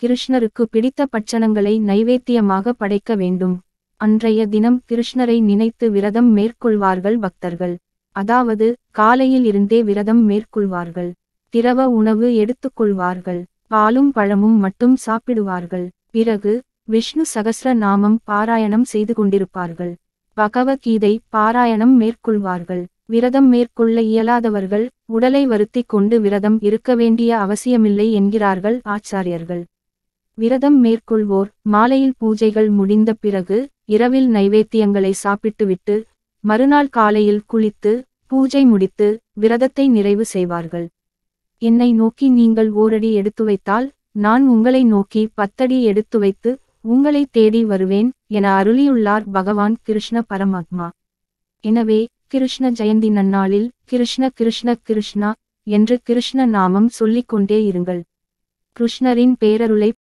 கிருஷ்ணருக்கு பிடித்த பட்சணங்களை நைவேத்தியமாக படைக்க வேண்டும் அன்றைய தினம் கிருஷ்ணரை நினைத்து விரதம் மேற்கொள்வார்கள் பக்தர்கள் அதாவது காலையில் இருந்தே விரதம் மேற்கொள்வார்கள் திரவ உணவு எடுத்துக்கொள்வார்கள் பாலும் பழமும் மட்டும் சாப்பிடுவார்கள் பிறகு விஷ்ணு சகஸ்ர நாமம் பாராயணம் செய்து கொண்டிருப்பார்கள் பகவத்கீதை பாராயணம் மேற்கொள்வார்கள் விரதம் மேற்கொள்ள இயலாதவர்கள் உடலை வருத்திக் கொண்டு விரதம் இருக்க வேண்டிய அவசியமில்லை என்கிறார்கள் ஆச்சாரியர்கள் விரதம் மேற்கொள்வோர் மாலையில் பூஜைகள் முடிந்த பிறகு இரவில் நைவேத்தியங்களை சாப்பிட்டுவிட்டு மறுநாள் காலையில் குளித்து பூஜை முடித்து விரதத்தை நிறைவு செய்வார்கள் என்னை நோக்கி நீங்கள் ஓரடி எடுத்து வைத்தால் நான் உங்களை நோக்கி பத்தடி எடுத்து வைத்து உங்களை தேடி வருவேன் என அருளியுள்ளார் பகவான் கிருஷ்ண பரமாத்மா எனவே கிருஷ்ண ஜெயந்தி நன்னாளில் கிருஷ்ண கிருஷ்ண கிருஷ்ணா என்று கிருஷ்ண நாமம் சொல்லிக் கொண்டே இருங்கள் கிருஷ்ணரின் பேரருளை